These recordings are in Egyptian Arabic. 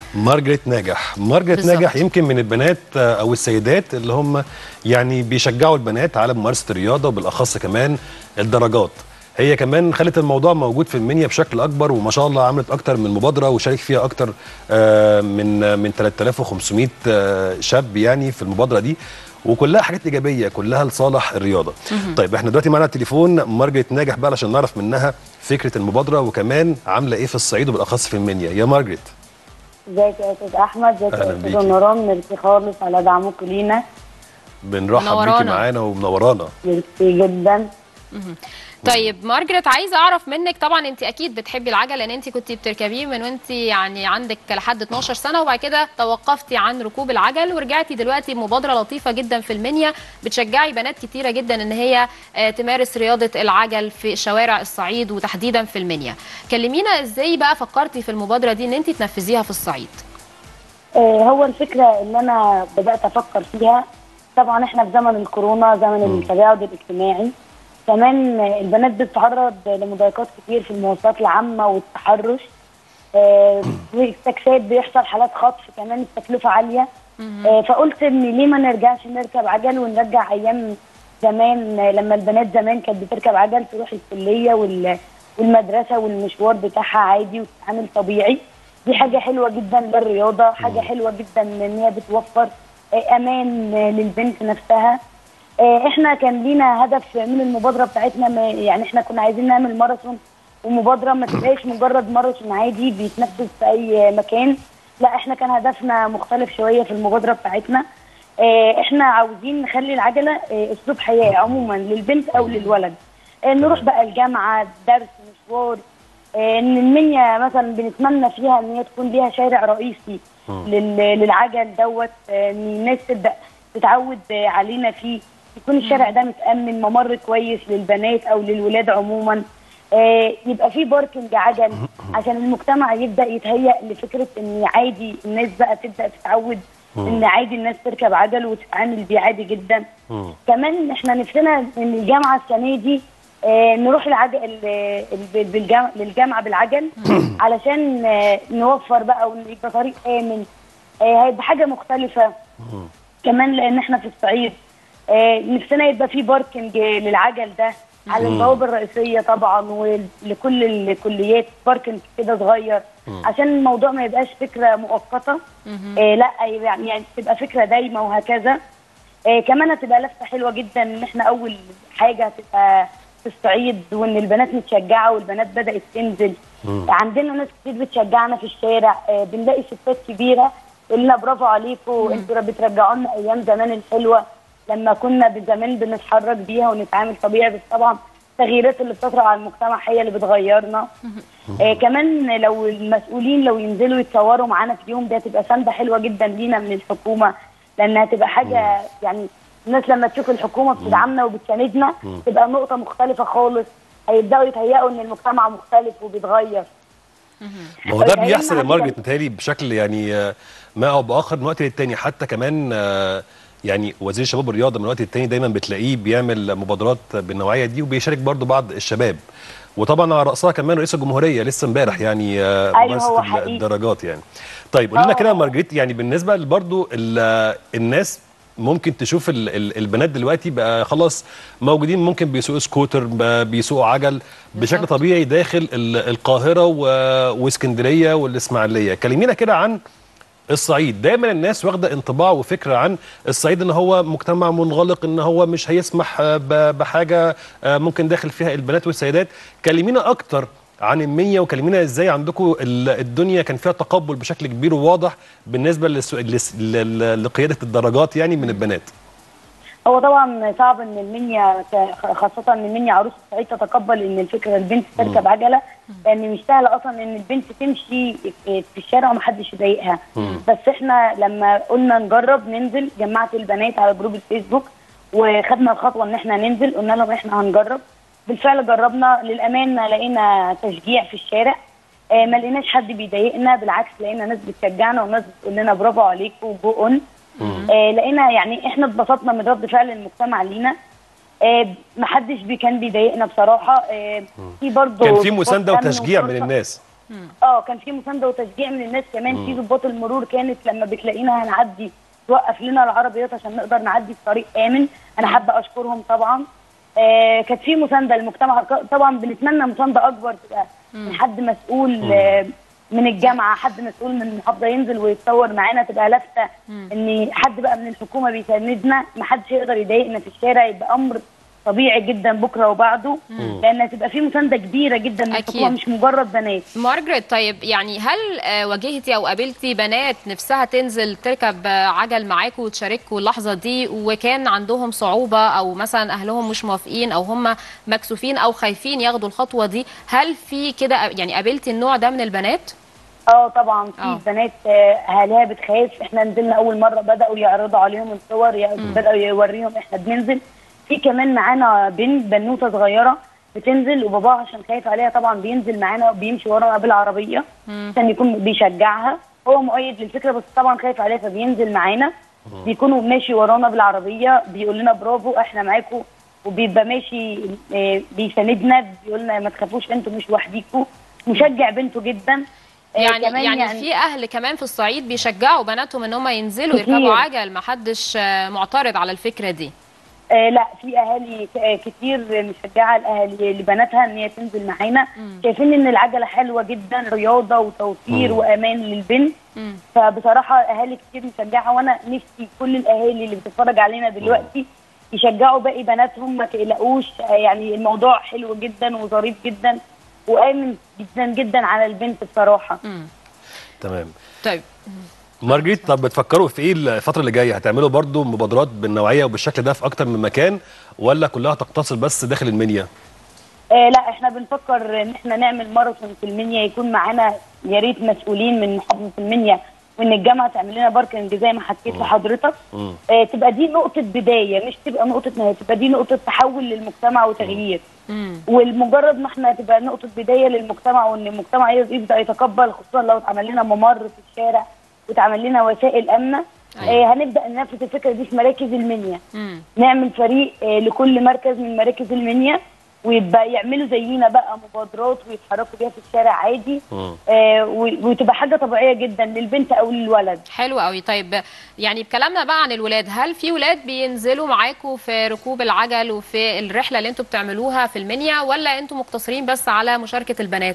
مارجريت ناجح مارجريت بالظبط. ناجح يمكن من البنات آه، او السيدات اللي هم يعني بيشجعوا البنات على ممارسه الرياضه وبالاخص كمان الدرجات هي كمان خلت الموضوع موجود في المنيا بشكل اكبر وما شاء الله عملت اكتر من مبادره وشارك فيها اكتر آه، من آه، من 3500 آه، شاب يعني في المبادره دي وكلها حاجات ايجابيه كلها لصالح الرياضه طيب احنا دلوقتي معانا التليفون مارجريت ناجح بقى عشان نعرف منها فكره المبادره وكمان عامله ايه في الصعيد وبالاخص في المنيا يا مارجريت ازيك يا استاذ احمد ازيك أهلا يا استاذ بيكي. نوران ميرسي خالص على دعمكم لينا بنرحب بيكي منورانا. معانا ومنورانا ميرسي جدا طيب مارجريت عايزه اعرف منك طبعا انت اكيد بتحبي العجل لان انت كنت بتركبيه من وانت يعني عندك لحد 12 سنه وبعد كده توقفتي عن ركوب العجل ورجعتي دلوقتي بمبادره لطيفه جدا في المنيا بتشجعي بنات كتيره جدا ان هي آه، تمارس رياضه العجل في شوارع الصعيد وتحديدا في المنيا كلمينا ازاي بقى فكرتي في المبادره دي ان انت تنفذيها في الصعيد آه، هو الفكره اللي انا بدات افكر فيها طبعا احنا في زمن الكورونا زمن التباعد الاجتماعي كمان آه، البنات بتتعرض لمضايقات كتير في المواصلات العامه والتحرش آه، واستكشاف بيحصل حالات خطف كمان التكلفه عاليه آه، فقلت ان ليه ما نرجعش نركب عجل ونرجع ايام زمان آه، لما البنات زمان كانت بتركب عجل تروح الكليه وال- والمدرسه والمشوار بتاعها عادي وتتعامل طبيعي دي حاجه حلوه جدا للرياضه حاجه حلوه جدا ان هي بتوفر آه، امان آه، للبنت نفسها آه، احنا كان لينا هدف من المبادره بتاعتنا ما- يعني احنا كنا عايزين نعمل ماراثون ومبادره ما تبقاش مجرد ماراثون عادي بيتنفذ في اي مكان لا احنا كان هدفنا مختلف شويه في المبادره بتاعتنا آه، احنا عاوزين نخلي العجله آه، اسلوب حياه عموما للبنت او للولد آه، نروح بقى الجامعه درس مشوار آه، ان المنيا مثلا بنتمنى فيها ان هي تكون ليها شارع رئيسي لل- للعجل دوت آه، ان الناس تبدا تتعود آه، علينا فيه يكون الشارع ده متامن ممر كويس للبنات او للولاد عموما آه، يبقى في باركنج عجل عشان المجتمع يبدا يتهيأ لفكره ان عادي الناس بقى تبدا تتعود ان عادي الناس تركب عجل وتتعامل بيه عادي جدا كمان احنا نفسنا ان الجامعه السنه دي آه، نروح العجل بالجامعة للجامعه بالعجل علشان آه، نوفر بقى ويبقى طريق امن آه، هيبقى حاجه مختلفه كمان لان احنا في الصعيد آه، نفسنا يبقى في باركنج للعجل ده على البوابه الرئيسيه طبعا ولكل الكليات باركنج كده صغير عشان الموضوع ما يبقاش فكره مؤقته آه لا يعني يعني تبقى فكره دايمه وهكذا آه كمان هتبقى لفته حلوه جدا ان احنا اول حاجه هتبقى في الصعيد وان البنات متشجعه والبنات بدات تنزل عندنا ناس كتير بتشجعنا في الشارع آه بنلاقي ستات كبيره يقول لنا برافو عليكم انتوا بترجعوا لنا ايام زمان الحلوه لما كنا زمان بنتحرك بيها ونتعامل طبيعي بس طبعا التغييرات اللي بتطرأ على المجتمع هي اللي بتغيرنا آه كمان لو المسؤولين لو ينزلوا يتصوروا معانا في يوم ده هتبقى سنده حلوه جدا لينا من الحكومه لانها تبقى حاجه يعني الناس لما تشوف الحكومه بتدعمنا وبتساندنا تبقى نقطه مختلفه خالص هيبداوا يتهيأوا ان المجتمع مختلف وبيتغير ما هو ده طيب، بيحصل يا هيعمل مارجريت عجل. متهيألي بشكل يعني آه، ما او باخر من وقت للتاني حتى كمان آه، يعني وزير الشباب والرياضه من وقت للتاني دايما بتلاقيه بيعمل مبادرات بالنوعيه دي وبيشارك برضو بعض الشباب وطبعا على راسها كمان رئيس الجمهوريه لسه امبارح يعني آه، أيوة، ممارسة هو ال- حقيقي. الدرجات يعني طيب قولي لنا آه. كده يا مارجريت يعني بالنسبه برضو الناس ممكن تشوف ال ال البنات دلوقتي بقى خلاص موجودين ممكن بيسوقوا سكوتر ب- بيسوقوا عجل بشكل بالظبط. طبيعي داخل ال- القاهره و- واسكندريه والاسماعيليه كلمينا كده عن الصعيد دايما الناس واخده انطباع وفكره عن الصعيد ان هو مجتمع منغلق ان هو مش هيسمح آه، ب- بحاجه آه، ممكن داخل فيها البنات والسيدات كلمينا اكتر عن المنيا وكلمينا ازاي عندكم ال- الدنيا كان فيها تقبل بشكل كبير وواضح بالنسبه للس- لس- ل- ل- لقياده الدرجات يعني من البنات هو طبعا صعب ان المنيا ك- خاصه ان المنيا عروس الصعيد تتقبل ان الفكره البنت تركب عجله لان مش سهل اصلا ان البنت تمشي في الشارع ومحدش يضايقها بس احنا لما قلنا نجرب ننزل جمعت البنات على جروب الفيسبوك وخدنا الخطوه ان احنا ننزل قلنا لهم احنا هنجرب بالفعل جربنا للامانه لقينا تشجيع في الشارع آه، ما لقيناش حد بيضايقنا بالعكس لقينا ناس بتشجعنا وناس بتقول لنا برافو عليكم جو اون آه لقينا يعني احنا اتبسطنا من رد فعل المجتمع لينا آه محدش بي كان بيضايقنا بصراحه آه في برضه كان في ضباط مسانده أمن وتشجيع من وشرطة. الناس اه كان في مسانده وتشجيع من الناس كمان في ضباط المرور كانت لما بتلاقينا هنعدي توقف لنا العربيات عشان نقدر نعدي في طريق امن انا حابه اشكرهم طبعا آه كانت في مسانده للمجتمع طبعا بنتمنى مسانده اكبر تبقى من حد مسؤول آه من الجامعه حد مسؤول من المحافظه ينزل ويتصور معانا تبقى لافته ان حد بقى من الحكومه بيساندنا ما حدش يقدر يضايقنا في الشارع يبقى امر طبيعي جدا بكره وبعده لان هتبقى في مسانده كبيره جدا من أكيد. الحكومه مش مجرد بنات مارجريت طيب يعني هل آه، واجهتي او قابلتي بنات نفسها تنزل تركب آه، عجل معاكم وتشاركوا اللحظه دي وكان عندهم صعوبه او مثلا اهلهم مش موافقين او هم مكسوفين او خايفين ياخدوا الخطوه دي هل في كده يعني قابلتي النوع ده من البنات؟ اه طبعا في آه. بنات آه، اهاليها بتخاف احنا نزلنا اول مره بداوا يعرضوا عليهم الصور يا- بداوا يوريهم احنا بننزل في كمان معانا بنت بنوته صغيره بتنزل وباباها عشان خايف عليها طبعا بينزل معانا وبيمشي وراها بالعربيه عشان يكون بيشجعها هو مؤيد للفكره بس طبعا خايف عليها فبينزل معانا بيكونوا ماشي ورانا بالعربيه بيقول لنا برافو احنا معاكم وبيبقى ماشي آه، بيساندنا بيقول لنا ما تخافوش انتوا مش لوحديكوا مشجع بنته جدا آه، يعني كمان يعني, في اهل كمان في الصعيد بيشجعوا بناتهم ان هم ينزلوا كتير. يركبوا عجل ما حدش آه، معترض على الفكره دي آه لا في اهالي ك- آه كتير مشجعه الاهالي لبناتها ان هي تنزل معانا شايفين ان العجله حلوه جدا رياضه وتوفير وامان للبنت مم. فبصراحه اهالي كتير مشجعه وانا نفسي كل الاهالي اللي بتتفرج علينا دلوقتي يشجعوا باقي بناتهم ما تقلقوش آه يعني الموضوع حلو جدا وظريف جدا وامن جدا جدا على البنت بصراحه تمام طيب مارجريت طب بتفكروا في ايه الفتره اللي جايه هتعملوا برضو مبادرات بالنوعيه وبالشكل ده في اكتر من مكان ولا كلها تقتصر بس داخل المنيا آه لا احنا بنفكر ان احنا نعمل ماراثون في المنيا يكون معانا يا ريت مسؤولين من محافظه المنيا وان الجامعه تعمل لنا باركنج زي ما حكيت لحضرتك مم. آه تبقى دي نقطه بدايه مش تبقى نقطه نهايه تبقى دي نقطه تحول للمجتمع وتغيير مم. والمجرد ما احنا تبقى نقطه بدايه للمجتمع وان المجتمع يبدا يتقبل خصوصا لو اتعمل لنا ممر في الشارع واتعمل لنا وسائل امنه أيوة. آه هنبدا ننفذ الفكره دي في مراكز المنيا مم. نعمل فريق آه، لكل مركز من مراكز المنيا ويبقى يعملوا زينا بقى مبادرات ويتحركوا بيها في الشارع عادي مم. آه، و- وتبقى حاجه طبيعيه جدا للبنت او للولد حلو قوي طيب يعني بكلامنا بقى عن الولاد هل في ولاد بينزلوا معاكم في ركوب العجل وفي الرحله اللي انتوا بتعملوها في المنيا ولا انتوا مقتصرين بس على مشاركه البنات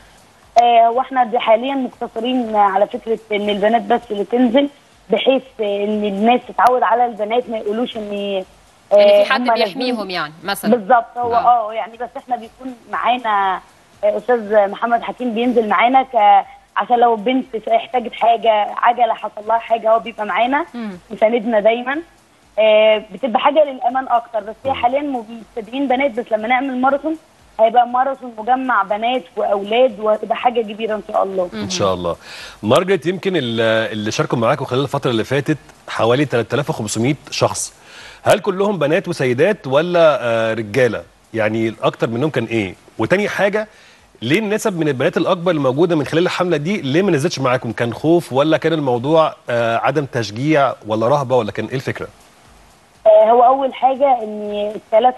آه، واحنا دي حاليا مقتصرين على فكره ان البنات بس اللي تنزل بحيث آه، ان الناس تتعود على البنات ما يقولوش ان آه، يعني في حد هم نازلين- بيحميهم يعني مثلا بالظبط هو آه. اه يعني بس احنا بيكون معانا آه، استاذ محمد حكيم بينزل معانا ك عشان لو بنت احتاجت حاجه عجله حصل لها حاجه هو بيبقى معانا مم. يساندنا دايما آه، بتبقى حاجه للامان اكتر بس هي حاليا مبتدئين بنات بس لما نعمل ماراثون هيبقى ماراثون مجمع بنات واولاد وهتبقى حاجه كبيره ان شاء الله ان شاء الله مارجريت يمكن ال- اللي شاركوا معاكم خلال الفتره اللي فاتت حوالي 3500 شخص هل كلهم بنات وسيدات ولا آه، رجاله يعني الاكتر منهم كان ايه وتاني حاجه ليه النسب من البنات الاكبر الموجوده من خلال الحمله دي ليه ما نزلتش معاكم كان خوف ولا كان الموضوع آه، عدم تشجيع ولا رهبه ولا كان ايه الفكره آه، هو اول حاجه ان الثلاث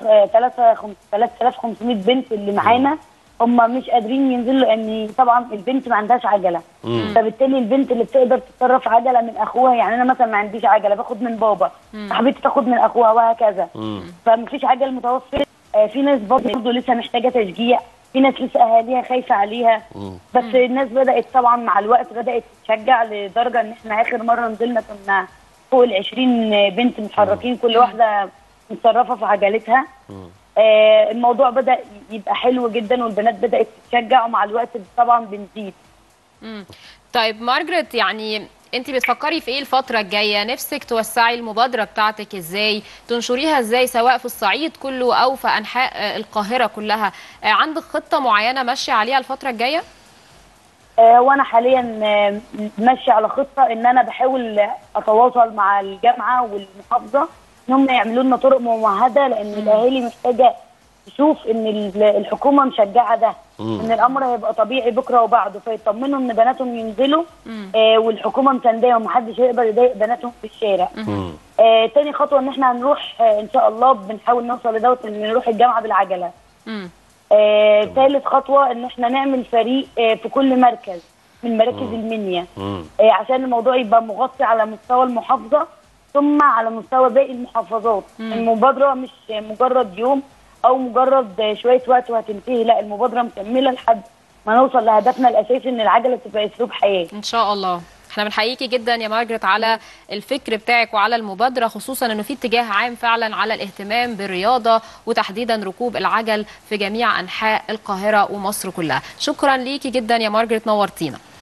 3500 بنت اللي معانا هم مش قادرين ينزلوا لان طبعا البنت ما عندهاش عجله مم. فبالتالي البنت اللي بتقدر تتصرف عجله من اخوها يعني انا مثلا ما عنديش عجله باخد من بابا صاحبتي تاخد من اخوها وهكذا مم. فمفيش عجل متوفر آه، في ناس برضه لسه محتاجه تشجيع في ناس لسه اهاليها خايفه عليها مم. بس الناس بدات طبعا مع الوقت بدات تشجع لدرجه ان احنا اخر مره نزلنا كنا فوق ال 20 بنت متحركين كل واحده متصرفه في عجلتها آه الموضوع بدا يبقى حلو جدا والبنات بدات تتشجع ومع الوقت طبعا بنزيد مم. طيب مارجريت يعني انت بتفكري في ايه الفترة الجاية نفسك توسعي المبادرة بتاعتك ازاي تنشريها ازاي سواء في الصعيد كله او في انحاء آه، القاهرة كلها آه، عندك خطة معينة ماشية عليها الفترة الجاية آه، وانا حاليا آه، ماشيه على خطه ان انا بحاول اتواصل مع الجامعه والمحافظه ان هم يعملوا لنا طرق ممهده لان الاهالي محتاجه تشوف ان ال- الحكومه مشجعه ده مم. ان الامر هيبقى طبيعي بكره وبعده فيطمنوا ان بناتهم ينزلوا آه والحكومه مسانداهم ومحدش هيقدر يضايق بناتهم في الشارع مم. آه تاني خطوه ان احنا هنروح آه ان شاء الله بنحاول نوصل لدوت ان نروح الجامعه بالعجله مم. آه ثالث خطوه ان احنا نعمل فريق آه في كل مركز من مراكز المنيا مم. آه عشان الموضوع يبقى مغطي على مستوى المحافظه ثم على مستوى باقي المحافظات المبادره مش مجرد يوم او مجرد شويه وقت وهتنتهي لا المبادره مكمله لحد ما نوصل لهدفنا الاساسي ان العجله تبقى اسلوب حياه ان شاء الله احنا بنحييكي جدا يا مارجريت على الفكر بتاعك وعلى المبادره خصوصا انه في اتجاه عام فعلا على الاهتمام بالرياضه وتحديدا ركوب العجل في جميع انحاء القاهره ومصر كلها شكرا ليكي جدا يا مارجريت نورتينا